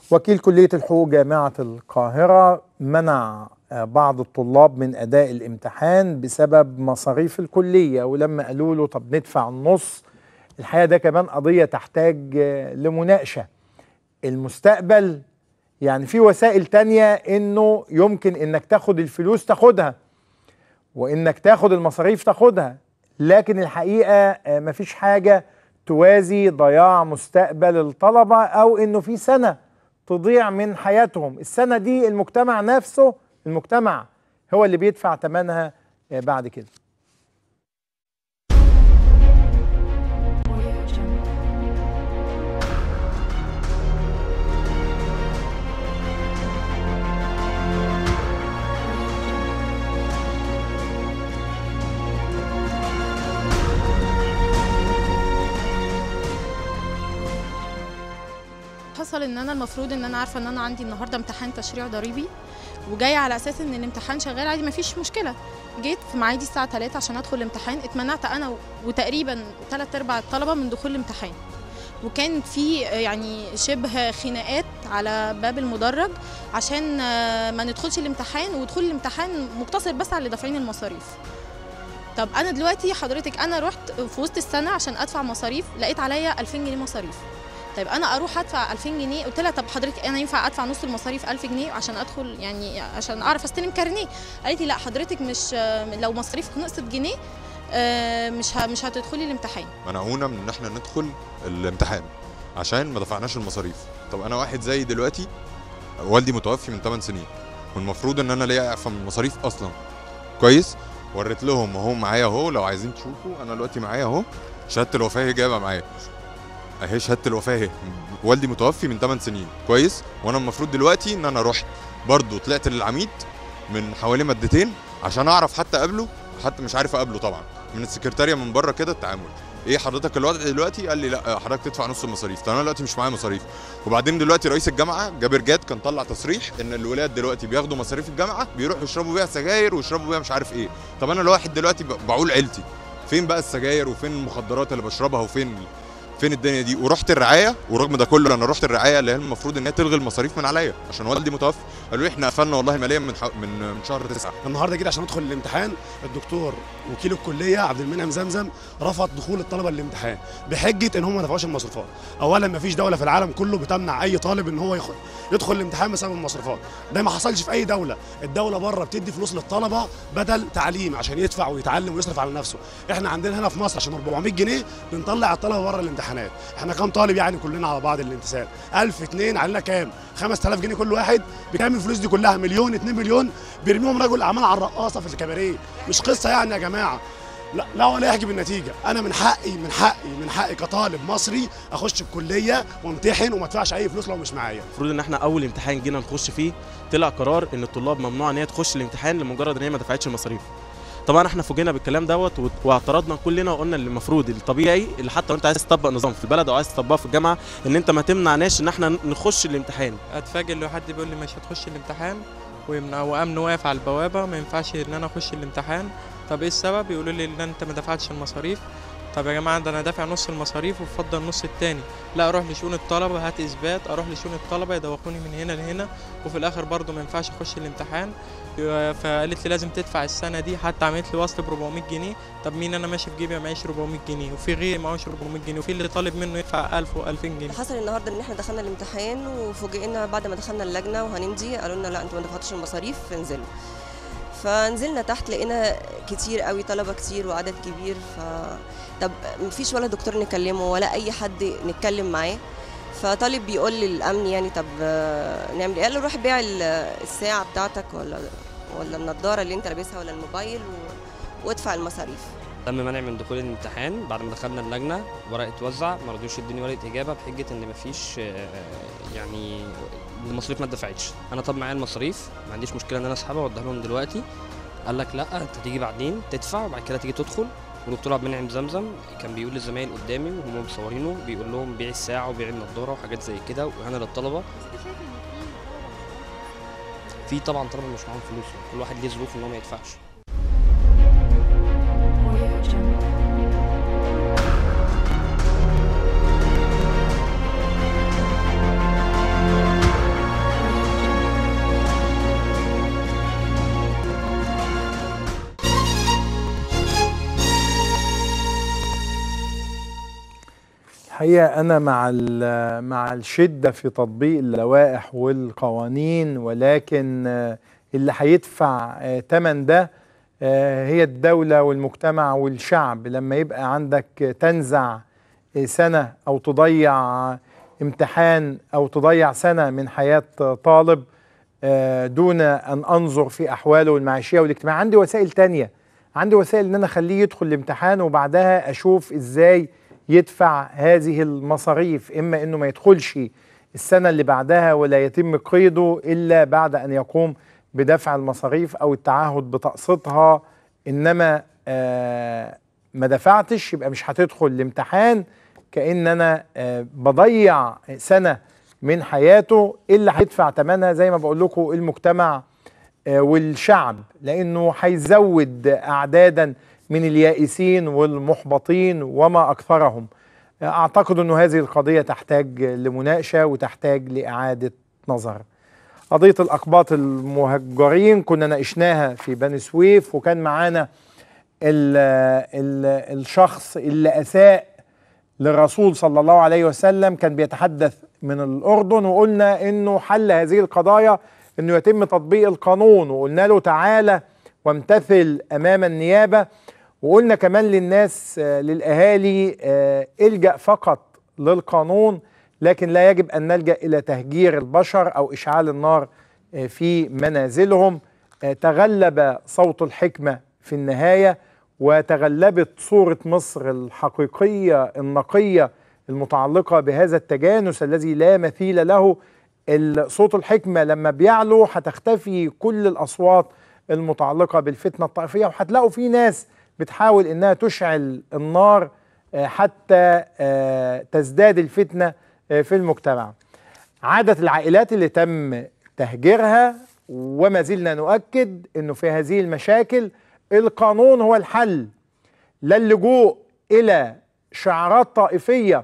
وكيل كلية الحقوق جامعة القاهرة منع بعض الطلاب من أداء الامتحان بسبب مصاريف الكلية ولما قالوا له طب ندفع النص الحقيقة ده كمان قضية تحتاج لمناقشة المستقبل يعني في وسائل تانية انه يمكن انك تاخد الفلوس تاخدها وانك تاخد المصاريف تاخدها لكن الحقيقة مفيش حاجة توازي ضياع مستقبل الطلبة او انه في سنة تضيع من حياتهم السنة دي المجتمع نفسه المجتمع هو اللي بيدفع ثمنها بعد كده حصل ان انا المفروض ان انا عارفه ان انا عندي النهارده امتحان تشريع ضريبي وجايه على اساس ان الامتحان شغال عادي مفيش مشكله جيت في ميعادي الساعه 3 عشان ادخل الامتحان اتمنعت انا وتقريبا ثلاث ارباع الطلبه من دخول الامتحان وكان في يعني شبه خناقات على باب المدرج عشان ما ندخلش الامتحان ودخول الامتحان مقتصر بس على اللي دافعين المصاريف طب انا دلوقتي حضرتك انا رحت في وسط السنه عشان ادفع مصاريف لقيت عليا 2000 جنيه مصاريف طيب انا اروح ادفع 2000 جنيه قلت لها طب حضرتك انا ينفع ادفع نص المصاريف 1000 جنيه عشان ادخل يعني عشان اعرف استلم كارنيه قالت لي لا حضرتك مش لو مصاريفك نقصت جنيه مش مش هتدخلي الامتحان منعونا من ان احنا ندخل الامتحان عشان ما دفعناش المصاريف طب انا واحد زي دلوقتي والدي متوفي من 8 سنين والمفروض ان انا ليا اعفاء من المصاريف اصلا كويس وريت لهم اهو معايا اهو لو عايزين تشوفوا انا دلوقتي معايا اهو شهاده الوفاه جايبه معايا اهي شهاده الوفاه اهي والدي متوفي من 8 سنين كويس وانا المفروض دلوقتي ان انا رحت برضه طلعت للعميد من حوالي مادتين عشان اعرف حتى اقابله حتى مش عارف اقابله طبعا من السكرتاريه من بره كده التعامل ايه حضرتك الوضع دلوقتي قال لي لا حضرتك تدفع نص المصاريف طب انا دلوقتي مش معايا مصاريف وبعدين دلوقتي رئيس الجامعه جابر جاد كان طلع تصريح ان الولاد دلوقتي بياخدوا مصاريف الجامعه بيروحوا يشربوا بيها سجاير ويشربوا بيها مش عارف ايه طب انا الواحد دلوقتي بعول عيلتي فين بقى السجاير وفين المخدرات اللي بشربها وفين فين الدنيا دي ورحت الرعايه ورغم ده كله انا رحت الرعايه اللي هي المفروض ان هي تلغي المصاريف من عليا عشان والدي متوفى قالوا لي احنا قفلنا والله ماليا من حق من من شهر تسعة النهارده جيت عشان ادخل الامتحان الدكتور وكيل الكليه عبد المنعم زمزم رفض دخول الطلبه للامتحان بحجه ان هم ما دفعوش المصروفات اولا ما فيش دوله في العالم كله بتمنع اي طالب ان هو يدخل يدخل الامتحان بسبب المصروفات ده ما حصلش في اي دوله الدوله بره بتدي فلوس للطلبه بدل تعليم عشان يدفع ويتعلم ويصرف على نفسه احنا عندنا هنا في مصر عشان 400 جنيه بنطلع الطلبه بره الامتحانات احنا كام طالب يعني كلنا على بعض الامتثال 1000 2 علينا كام 5000 جنيه كل واحد بكام الفلوس دي كلها مليون 2 مليون بيرميهم رجل اعمال على الرقاصه في الكباريه مش قصه يعني يا جماعه لا لا ولا يحجب النتيجه انا من حقي من حقي من حقي كطالب مصري اخش الكليه وامتحن وما ادفعش اي فلوس لو مش معايا المفروض ان احنا اول امتحان جينا نخش فيه طلع قرار ان الطلاب ممنوع ان هي تخش الامتحان لمجرد ان هي ما دفعتش المصاريف طبعا احنا فوجئنا بالكلام دوت واعترضنا كلنا وقلنا اللي المفروض الطبيعي اللي حتى لو انت عايز تطبق نظام في البلد او عايز تطبقه في الجامعه ان انت ما تمنعناش ان احنا نخش الامتحان اتفاجئ لو حد بيقول لي مش هتخش الامتحان ويمنع وامن واقف على البوابه ما ينفعش ان انا اخش الامتحان طب ايه السبب يقولوا لي ان انت ما دفعتش المصاريف طب يا جماعه ده انا دافع نص المصاريف وبفضل النص التاني لا اروح لشؤون الطلبه هات اثبات اروح لشؤون الطلبه يدوخوني من هنا لهنا وفي الاخر برضو ما ينفعش اخش الامتحان فقالت لي لازم تدفع السنه دي حتى عملت لي وصل ب 400 جنيه طب مين انا ماشي في جيبي معيش 400 جنيه وفي غيري معهوش 400 جنيه وفي اللي طالب منه يدفع 1000 و2000 جنيه حصل النهارده ان احنا دخلنا الامتحان وفوجئنا بعد ما دخلنا اللجنه وهنمضي قالوا لنا لا انتوا ما دفعتوش المصاريف انزلوا فنزلنا تحت لقينا كتير قوي طلبه كتير وعدد كبير ف طب مفيش ولا دكتور نكلمه ولا اي حد نتكلم معاه فطالب بيقول للامن يعني طب نعمل ايه قال له روح بيع الساعه بتاعتك ولا ولا النضاره اللي انت لابسها ولا الموبايل و... وادفع المصاريف تم منع من دخول الامتحان بعد ما دخلنا اللجنه ورقه اتوزع ما رضيوش يدوني ورقه اجابه بحجه ان مفيش يعني المصاريف ما اتدفعتش انا طب معايا المصاريف ما عنديش مشكله ان انا اسحبها واديها لهم دلوقتي قال لك لا انت تيجي بعدين تدفع وبعد كده تيجي تدخل ودكتور عبد المنعم زمزم كان بيقول للزمايل قدامي وهم مصورينه بيقول لهم بيع الساعه وبيع النضاره وحاجات زي كده واهانه للطلبه في طبعا طلبه مش معاهم فلوس كل واحد ليه ظروف ان هو ما يدفعش الحقيقه انا مع ال- مع الشده في تطبيق اللوائح والقوانين ولكن آه، اللي هيدفع آه، تمن ده آه، هي الدوله والمجتمع والشعب لما يبقى عندك آه، تنزع آه، سنه او تضيع آه، امتحان او تضيع سنه من حياه آه، طالب آه، دون ان انظر في احواله المعيشيه والاجتماعيه عندي وسائل تانية عندي وسائل ان انا اخليه يدخل الامتحان وبعدها اشوف ازاي يدفع هذه المصاريف اما انه ما يدخلش السنه اللي بعدها ولا يتم قيده الا بعد ان يقوم بدفع المصاريف او التعهد بتقسيطها انما آه ما دفعتش يبقى مش هتدخل الامتحان كان انا آه بضيع سنه من حياته اللي هيدفع ثمنها زي ما بقول لكم المجتمع آه، والشعب لانه هيزود اعدادا من اليائسين والمحبطين وما اكثرهم آه، اعتقد انه هذه القضيه تحتاج لمناقشه وتحتاج لاعاده نظر قضيه الاقباط المهجرين كنا ناقشناها في بني سويف وكان معانا ال ال الشخص اللي اساء للرسول صلى الله عليه وسلم كان بيتحدث من الأردن وقلنا أنه حل هذه القضايا أنه يتم تطبيق القانون وقلنا له تعالى وامتثل أمام النيابة وقلنا كمان للناس آه، للأهالي آه، الجأ فقط للقانون لكن لا يجب أن نلجأ إلى تهجير البشر أو إشعال النار آه، في منازلهم آه، تغلب صوت الحكمة في النهاية وتغلبت صورة مصر الحقيقية النقية المتعلقة بهذا التجانس الذي لا مثيل له ال- صوت الحكمة لما بيعلو هتختفي كل الأصوات المتعلقة بالفتنة الطائفية وهتلاقوا في ناس بتحاول إنها تشعل النار آه، حتى آه، تزداد الفتنة آه، في المجتمع عدد العائلات اللي تم تهجيرها وما زلنا نؤكد انه في هذه المشاكل القانون هو الحل لا اللجوء الى شعارات طائفيه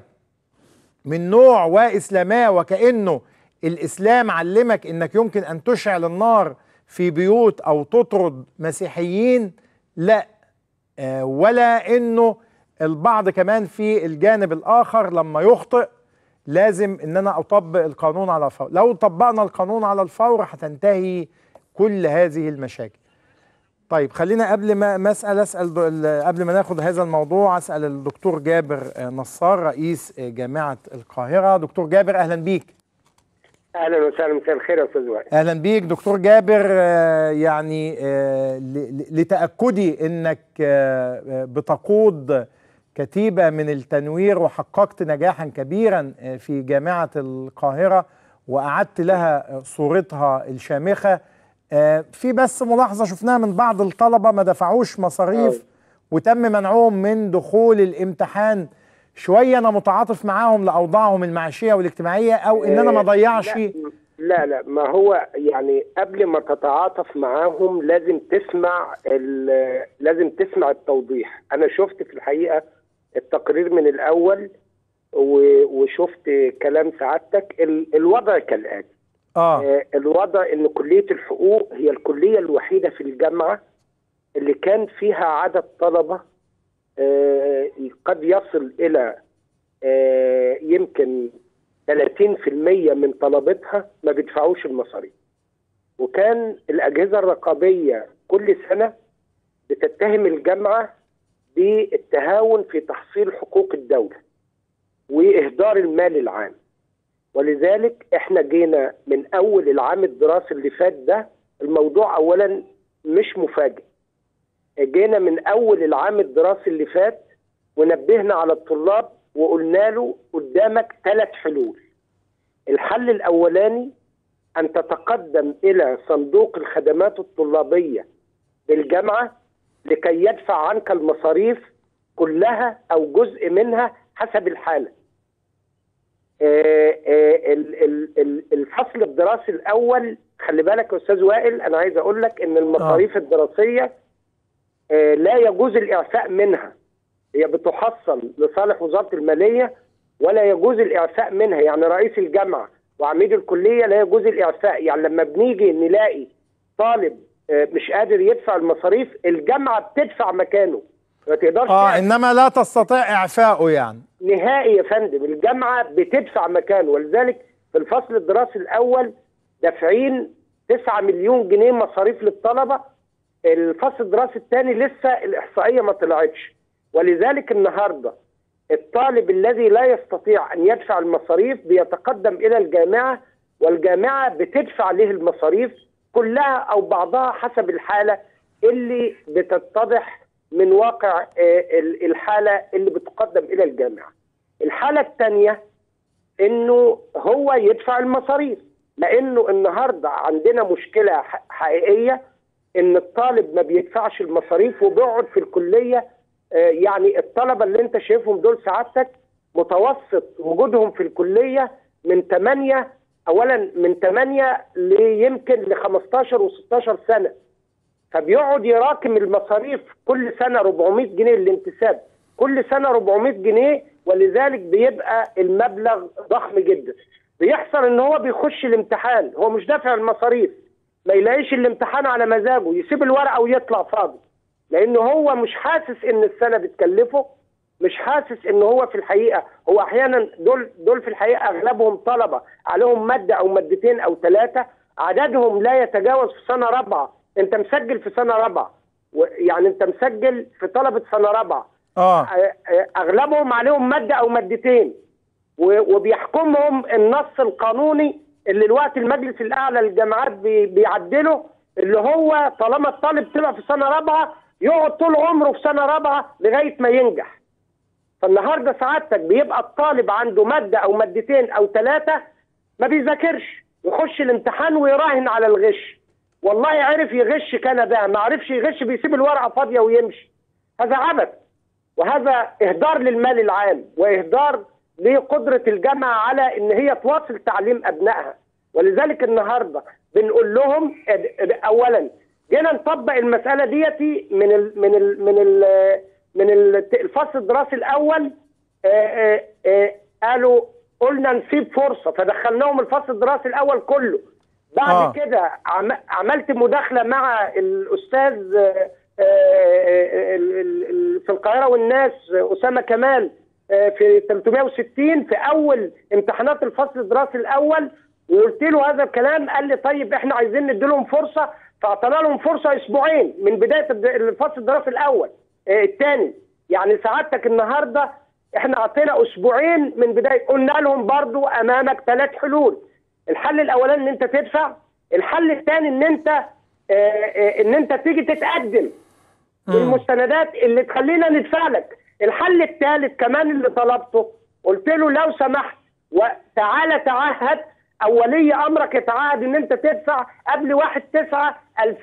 من نوع واسلاماه وكانه الاسلام علمك انك يمكن ان تشعل النار في بيوت او تطرد مسيحيين لا آه، ولا انه البعض كمان في الجانب الاخر لما يخطئ لازم ان انا اطبق القانون على الفور لو طبقنا القانون على الفور هتنتهي كل هذه المشاكل طيب خلينا قبل ما ما اسال اسال دو- ال- قبل ما ناخد هذا الموضوع اسال الدكتور جابر آه، نصار رئيس آه، جامعه القاهره دكتور جابر اهلا بيك اهلا وسهلا مساء الخير يا استاذ وائل اهلا بيك دكتور جابر آه، يعني آه، ل- ل- لتاكدي انك آه، آه، بتقود كتيبه من التنوير وحققت نجاحا كبيرا آه، في جامعه القاهره واعدت لها آه، صورتها الشامخه آه، في بس ملاحظه شفناها من بعض الطلبه ما دفعوش مصاريف وتم منعهم من دخول الامتحان شويه انا متعاطف معاهم لاوضاعهم المعيشيه والاجتماعيه او ان انا ما آه، اضيعش لا, لا لا ما هو يعني قبل ما تتعاطف معاهم لازم تسمع ال- لازم تسمع التوضيح انا شفت في الحقيقه التقرير من الاول و- وشفت كلام سعادتك ال- الوضع كالاتي اه آه، الوضع ان كليه الحقوق هي الكليه الوحيده في الجامعه اللي كان فيها عدد طلبه آه، قد يصل الى آه، يمكن 30% من طلبتها ما بيدفعوش المصاريف وكان الاجهزه الرقابيه كل سنه بتتهم الجامعه بالتهاون في تحصيل حقوق الدوله واهدار المال العام ولذلك احنا جينا من اول العام الدراسي اللي فات ده الموضوع اولا مش مفاجئ جينا من اول العام الدراسي اللي فات ونبهنا على الطلاب وقلنا له قدامك ثلاث حلول الحل الاولاني ان تتقدم الى صندوق الخدمات الطلابيه بالجامعه لكي يدفع عنك المصاريف كلها او جزء منها حسب الحاله آه، آه، ال- ال- ال- الفصل الدراسي الاول خلي بالك يا استاذ وائل انا عايز اقول لك ان المصاريف الدراسيه آه، لا يجوز الاعفاء منها هي بتحصل لصالح وزاره الماليه ولا يجوز الاعفاء منها يعني رئيس الجامعه وعميد الكليه لا يجوز الاعفاء يعني لما بنيجي نلاقي طالب آه، مش قادر يدفع المصاريف الجامعه بتدفع مكانه ما تقدرش اه تعمل انما لا تستطيع اعفائه يعني نهائي يا فندم الجامعه بتدفع مكانه ولذلك في الفصل الدراسي الاول دافعين 9 مليون جنيه مصاريف للطلبه الفصل الدراسي الثاني لسه الاحصائيه ما طلعتش ولذلك النهارده الطالب الذي لا يستطيع ان يدفع المصاريف بيتقدم الى الجامعه والجامعه بتدفع له المصاريف كلها او بعضها حسب الحاله اللي بتتضح من واقع آه، ال- الحاله اللي بتقدم الى الجامعه. الحاله الثانيه انه هو يدفع المصاريف لانه النهارده عندنا مشكله ح- حقيقيه ان الطالب ما بيدفعش المصاريف وبيقعد في الكليه آه، يعني الطلبه اللي انت شايفهم دول سعادتك متوسط وجودهم في الكليه من 8 اولا من 8 ليمكن ل 15 و16 سنه فبيقعد يراكم المصاريف كل سنه 400 جنيه الانتساب كل سنه 400 جنيه ولذلك بيبقى المبلغ ضخم جدا بيحصل ان هو بيخش الامتحان هو مش دافع المصاريف ما يلاقيش الامتحان على مزاجه يسيب الورقه ويطلع فاضي لان هو مش حاسس ان السنه بتكلفه مش حاسس ان هو في الحقيقه هو احيانا دول دول في الحقيقه اغلبهم طلبه عليهم ماده او مادتين او ثلاثه عددهم لا يتجاوز في سنه رابعه انت مسجل في سنه رابعه و- يعني انت مسجل في طلبه سنه رابعه اه آه، آه، اغلبهم عليهم ماده او مادتين و- وبيحكمهم النص القانوني اللي الوقت المجلس الاعلى للجامعات بي- بيعدله اللي هو طالما الطالب طلع في سنه رابعه يقعد طول عمره في سنه رابعه لغايه ما ينجح فالنهارده سعادتك بيبقى الطالب عنده ماده او مادتين او ثلاثه ما بيذاكرش يخش الامتحان ويراهن على الغش والله عرف يغش كان ده ما عرفش يغش بيسيب الورقه فاضيه ويمشي هذا عبث وهذا اهدار للمال العام واهدار لقدره الجامعه على ان هي تواصل تعليم ابنائها ولذلك النهارده بنقول لهم اد- اد- اولا جينا نطبق المساله ديتي من ال من ال من ال من ال- الفصل الدراسي الاول آه، آه، آه، قالوا قلنا نسيب فرصه فدخلناهم الفصل الدراسي الاول كله بعد آه. آه. كده عم عملت مداخله مع الاستاذ آه، آه، ال- ال- ال- في القاهره والناس آه، اسامه كمال آه، في 360 في اول امتحانات الفصل الدراسي الاول وقلت له هذا الكلام قال لي طيب احنا عايزين ندي لهم فرصه فاعطينا لهم فرصه اسبوعين من بدايه الد- الفصل الدراسي الاول آه، الثاني يعني سعادتك النهارده احنا اعطينا اسبوعين من بدايه قلنا لهم برضو امامك ثلاث حلول الحل الاولاني ان انت تدفع الحل الثاني ان انت آه، آه، ان انت تيجي تتقدم بالمستندات اللي تخلينا ندفع لك الحل الثالث كمان اللي طلبته قلت له لو سمحت وتعالى تعهد او ولي امرك يتعهد ان انت تدفع قبل 1 9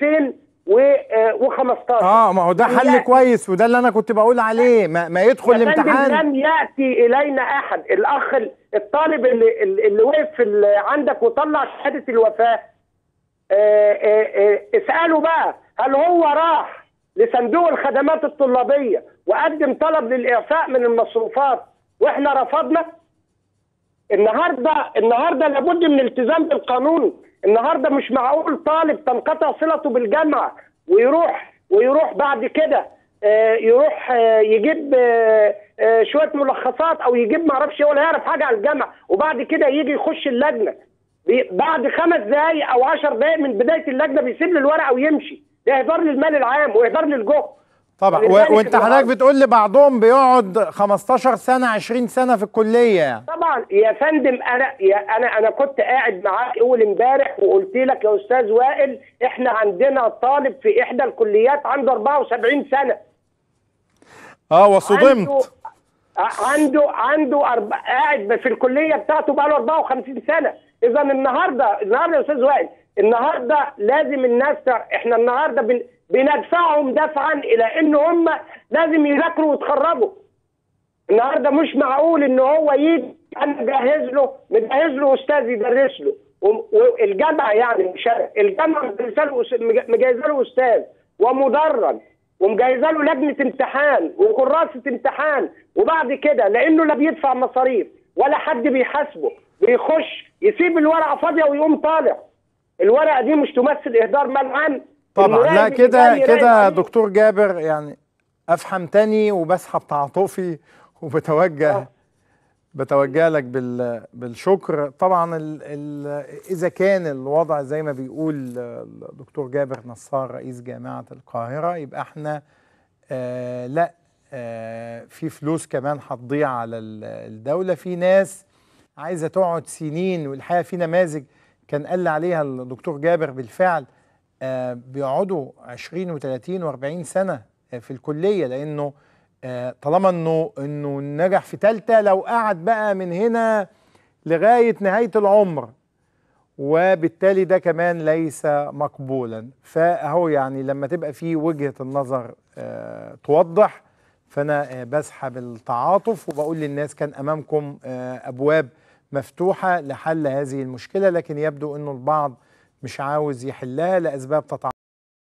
2015 اه ما هو ده حل لا. كويس وده اللي انا كنت بقول عليه ما, ما يدخل يا فندم الامتحان لم ياتي الينا احد الاخ ال- الطالب اللي اللي اللي وقف في ال- عندك وطلع شهاده الوفاه آه، آه، آه، اساله بقى هل هو راح لصندوق الخدمات الطلابيه وقدم طلب للاعفاء من المصروفات واحنا رفضنا النهارده النهارده لابد من الالتزام بالقانون النهارده مش معقول طالب تنقطع صلته بالجامعه ويروح ويروح بعد كده آه، يروح آه، يجيب آه، آه، شويه ملخصات او يجيب ما اعرفش ولا يعرف حاجه عن الجامعه وبعد كده يجي يخش اللجنه بي- بعد خمس دقائق او عشر دقائق من بدايه اللجنه بيسيب لي الورقه ويمشي ده اهدار للمال العام واهدار للجهد طبعا ولذلك و- وانت حضرتك النهاردة- بتقول لي بعضهم بيقعد 15 سنه 20 سنه في الكليه يعني طبعا يا فندم انا يا انا انا كنت قاعد معاك اول امبارح وقلت لك يا استاذ وائل احنا عندنا طالب في احدى الكليات عنده 74 سنه اه وصدمت عنده عنده عنده أرب... قاعد في الكليه بتاعته بقى له 54 سنه اذا النهارده النهارده يا استاذ وائل النهارده لازم الناس تع- احنا النهارده بن... بندفعهم دفعا الى ان هم لازم يذاكروا ويتخرجوا النهارده مش معقول ان هو يجي انا مجهز له مجهز له استاذ يدرس له و- والجامعه يعني مش أنا، الجامعه مجهزه له أس- مج- مجهزه له استاذ ومدرج ومجهزه له لجنه امتحان وكراسه امتحان وبعد كده لانه لا بيدفع مصاريف ولا حد بيحاسبه بيخش يسيب الورقه فاضيه ويقوم طالع الورقه دي مش تمثل اهدار مال عام طبعا لا المراقب كده اللي جاي كده يراقب دكتور جابر يعني افحمتني وبسحب تعاطفي وبتوجه آه. بتوجه لك بال بالشكر طبعا ال ال اذا كان الوضع زي ما بيقول الدكتور جابر نصار رئيس جامعه القاهره يبقى احنا آه لا آه في فلوس كمان هتضيع على ال- الدوله في ناس عايزه تقعد سنين والحقيقه في نماذج كان قال لي عليها الدكتور جابر بالفعل آه بيقعدوا 20 و30 و40 سنه آه، في الكليه لانه آه، طالما انه انه نجح في ثالثه لو قعد بقى من هنا لغايه نهايه العمر وبالتالي ده كمان ليس مقبولا فاهو يعني لما تبقى في وجهه النظر آه، توضح فانا آه، بسحب التعاطف وبقول للناس كان امامكم آه، ابواب مفتوحه لحل هذه المشكله لكن يبدو انه البعض مش عاوز يحلها لاسباب تتعلق